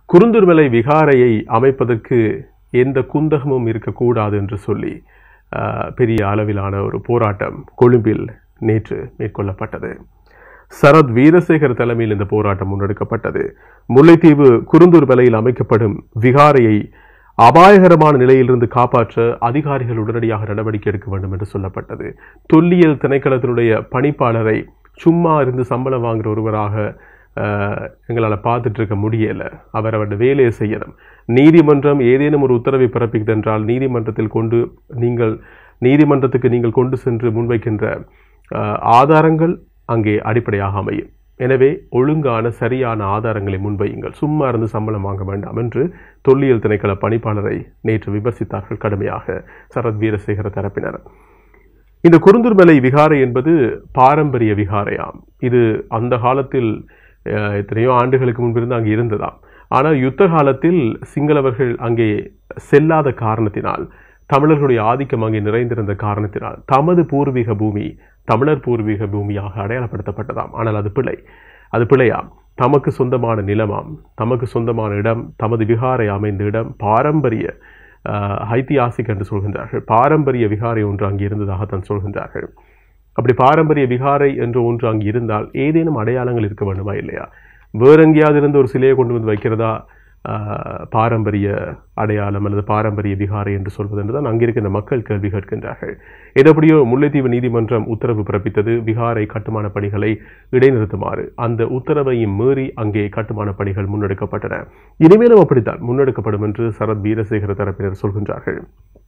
குருந்துர்மலை விகாரையை அமைப்பதற்கு எந்த குந்தகமும் இருக்கக்கூடாது என்று சொல்லி ஆஹ், பெரிய அளவிலான ஒரு போராட்டம் கொழும்பில் நேற்று மேற்கொள்ளப்பட்டது சரத் வீரசேகர் தலைமையில் இந்த போராட்டம் முன்னெடுக்கப்பட்டது முல்லைத்தீவு குருந்தூர் விலையில் அமைக்கப்படும் விகாரையை அபாயகரமான நிலையிலிருந்து காப்பாற்ற அதிகாரிகள் உடனடியாக நடவடிக்கை எடுக்க வேண்டும் என்று சொல்லப்பட்டது தொல்லியல் திணைக்களத்தினுடைய பணிப்பாளரை சும்மா இருந்து சம்பளம் வாங்குற ஒருவராக ஆஹ், எங்களால் பார்த்துட்டு இருக்க முடியல அவர் அவருடைய வேலையை செய்யணும் நீதிமன்றம் ஏதேனும் ஒரு உத்தரவை பிறப்பிக்குது என்றால் நீதிமன்றத்தில் கொண்டு நீங்கள் நீதிமன்றத்துக்கு நீங்கள் கொண்டு சென்று முன்வைக்கின்ற ஆஹ், ஆதாரங்கள் அங்கே அடிப்படையாக அமையும் எனவே ஒழுங்கான சரியான ஆதாரங்களை முன்வையுங்கள் சும்மா இருந்து சம்பளம் வாங்க வேண்டாம் என்று தொல்லியல் திணைக்கள பணிப்பாளரை நேற்று விமர்சித்தார்கள் கடுமையாக சரத் வீரசேகர தரப்பினர் இந்த குருந்தூர்மலை விகாரை என்பது பாரம்பரிய விகாரையாம் இது அந்த காலத்தில் அஹ், எத்தனையோ ஆண்டுகளுக்கு முன்பிருந்து அங்கே இருந்ததாம் ஆனால் யுத்த காலத்தில் சிங்களவர்கள் அங்கே செல்லாத காரணத்தினால் தமிழர்களுடைய ஆதிக்கம் அங்கே நிறைந்திருந்த காரணத்தினால் தமது பூர்வீக பூமி தமிழர் பூர்வீக பூமியாக அடையாளப்படுத்தப்பட்டதாம் ஆனால் அது பிழை அது பிழையாம் தமக்கு சொந்தமான நிலமாம் தமக்கு சொந்தமான இடம் தமது விகாரை அமைந்த இடம் பாரம்பரிய ஆஹ், ஐதிகாசிக் என்று சொல்கின்றார்கள் பாரம்பரிய விகாரை ஒன்று அங்கே இருந்ததாக தான் சொல்கின்றார்கள் அப்படி பாரம்பரிய விகாரை என்று ஒன்று அங்கு இருந்தால் ஏதேனும் அடையாளங்கள் இருக்க வேண்டுமா இல்லையா வேற எங்கேயாவது இருந்து ஒரு சிலையை கொண்டு வந்து வைக்கிறதா ஆஹ், பாரம்பரிய அடையாளம் அல்லது பாரம்பரிய விகாரை என்று சொல்வது என்றுதான் அங்கிருக்கின்ற மக்கள் கேள்வி கேட்கின்றார்கள் எதப்படியோ முல்லைத்தீவு நீதிமன்றம் உத்தரவு பிறப்பித்தது விகாரை கட்டுமான பணிகளை இடைநிறுத்துமாறு அந்த உத்தரவையும் மீறி அங்கே கட்டுமான பணிகள் முன்னெடுக்கப்பட்டன இனிமேலும் அப்படித்தான் முன்னெடுக்கப்படும் என்று சரத் வீரசேகர தரப்பினர் சொல்கின்றார்கள்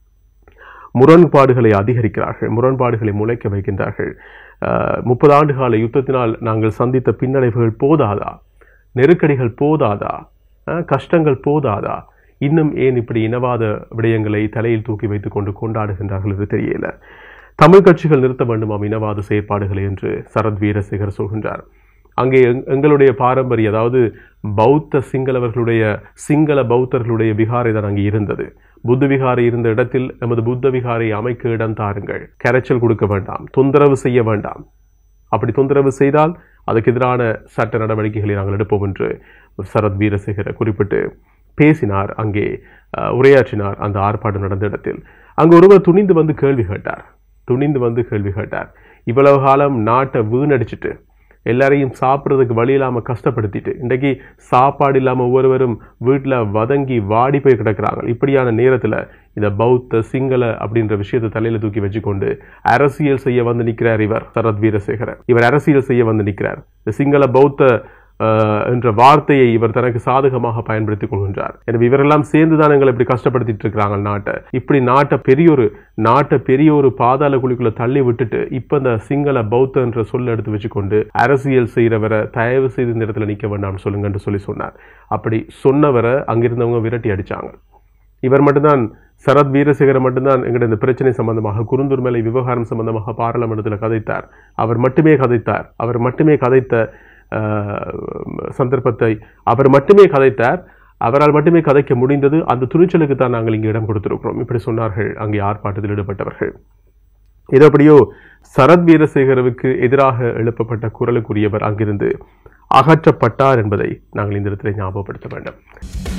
முரண்பாடுகளை அதிகரிக்கிறார்கள் முரண்பாடுகளை முளைக்க வைக்கின்றார்கள் அஹ், முப்பது ஆண்டு கால யுத்தத்தினால் நாங்கள் சந்தித்த பின்னடைவுகள் போதாதா நெருக்கடிகள் போதாதா அஹ், கஷ்டங்கள் போதாதா இன்னும் ஏன் இப்படி இனவாத விடயங்களை தலையில் தூக்கி வைத்துக் கொண்டு கொண்டாடுகின்றார்கள் என்று தெரியல தமிழ் கட்சிகள் நிறுத்த வேண்டுமாம் இனவாத செயற்பாடுகளை என்று சரத் வீரசேகர் சொல்கின்றார் அங்கே எங்- எங்களுடைய பாரம்பரிய அதாவது பௌத்த சிங்களவர்களுடைய சிங்கள பௌத்தர்களுடைய விகாரை தான் அங்கே இருந்தது புத்த விகாரை இருந்த இடத்தில் நமது புத்த விகாரை அமைக்க இடம் தாருங்கள் கரைச்சல் கொடுக்க வேண்டாம் தொந்தரவு செய்ய வேண்டாம் அப்படி தொந்தரவு செய்தால் அதுக்கு எதிரான சட்ட நடவடிக்கைகளை நாங்கள் எடுப்போம் என்று சரத் வீரசேகர குறிப்பிட்டு பேசினார் அங்கே அஹ், உரையாற்றினார் அந்த ஆர்ப்பாட்டம் நடந்த இடத்தில் அங்கு ஒருவர் துணிந்து வந்து கேள்வி கேட்டார் துணிந்து வந்து கேள்வி கேட்டார் இவ்வளவு காலம் நாட்டை வீணடிச்சிட்டு எல்லாரையும் சாப்பிட்றதுக்கு வழி இல்லாமல் கஷ்டப்படுத்திட்டு இன்றைக்கு சாப்பாடு இல்லாமல் ஒவ்வொருவரும் வீட்டில் வதங்கி வாடி போய் கிடக்குறாங்க இப்படியான நேரத்தில் இந்த பௌத்த சிங்கள அப்படின்ற விஷயத்தை தலையில தூக்கி வச்சுக்கொண்டு அரசியல் செய்ய வந்து நிற்கிறார் இவர் சரத் வீரசேகரன் இவர் அரசியல் செய்ய வந்து நிற்கிறார் இந்த சிங்கள பௌத்த ஆஹ், என்ற வார்த்தையை இவர் தனக்கு சாதகமாக பயன்படுத்திக் கொள்கின்றார் எனவே இவரெல்லாம் சேர்ந்து தான் எங்களை இப்படி கஷ்டப்படுத்திட்டு இருக்கிறாங்க நாட்டை இப்படி நாட்டை பெரியொரு நாட்டை பெரிய ஒரு பாதாள குழிக்குள்ள தள்ளி விட்டுட்டு இப்ப இந்த சிங்கள பௌத்த என்ற சொல்ல எடுத்து வச்சுக்கொண்டு அரசியல் செய்கிறவரை தயவு செய்து இந்த இடத்துல நிக்க வேண்டாம்னு சொல்லுங்கன்னு சொல்லி சொன்னார் அப்படி சொன்னவரை அங்கிருந்தவங்க விரட்டி அடிச்சாங்க இவர் மட்டும்தான் சரத் வீரசேகர மட்டும்தான் எங்களுடைய இந்த பிரச்சனை சம்பந்தமாக குருந்தூர் மேலை விவகாரம் சம்பந்தமாக பாராளுமன்றத்தில் கதைத்தார் அவர் மட்டுமே கதைத்தார் அவர் மட்டுமே கதைத்த ஆஹ், சந்தர்ப்பத்தை அவர் மட்டுமே கதைத்தார் அவரால் மட்டுமே கதைக்க முடிந்தது அந்த துணிச்சலுக்கு தான் நாங்கள் இங்கே இடம் கொடுத்திருக்கிறோம் இப்படி சொன்னார்கள் அங்கே ஆர்ப்பாட்டத்தில் ஈடுபட்டவர்கள் இது அப்படியோ சரத் வீரசேகரவுக்கு எதிராக எழுப்பப்பட்ட குரலுக்குரியவர் அங்கிருந்து அகற்றப்பட்டார் என்பதை நாங்கள் இந்த இடத்துல ஞாபகப்படுத்த வேண்டும்